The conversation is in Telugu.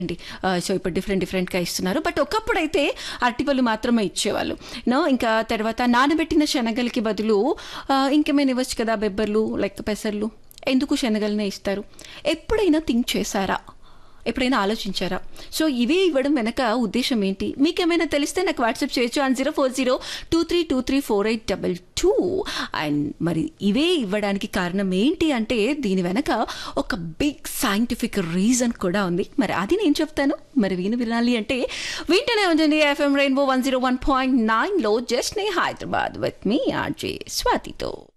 అండి సో ఇప్పుడు డిఫరెంట్ డిఫరెంట్గా ఇస్తున్నారు బట్ ఒకప్పుడైతే అరటిపళ్ళు మాత్రమే ఇచ్చేవాళ్ళు నో ఇంకా తర్వాత నానబెట్టిన శనగలకి బదులు ఆ, ఇంకేమైనా ఇవ్వచ్చు కదా బెబ్బర్లు లైక్ పెసర్లు ఎందుకు శనగలనే ఇస్తారు ఎప్పుడైనా థింక్ చేశారా ఎప్పుడైనా ఆలోచించారా సో ఇవే ఇవ్వడం వెనక ఉద్దేశం ఏంటి మీకేమైనా తెలిస్తే నాకు వాట్సాప్ చేయొచ్చు and zero four zero two three two three four eight double two and మరి ఇవే ఇవ్వడానికి కారణం ఏంటి అంటే దీని వెనక ఒక బిగ్ సైంటిఫిక్ రీజన్ కూడా ఉంది మరి అది నేను చెప్తాను మరి విని వినాలి అంటే వింటనే ఉంటుంది FM rainbow one zero one point నైన్లో జస్ట్ నే హైదరాబాద్ విత్ మీ ఆర్జే స్వాతితో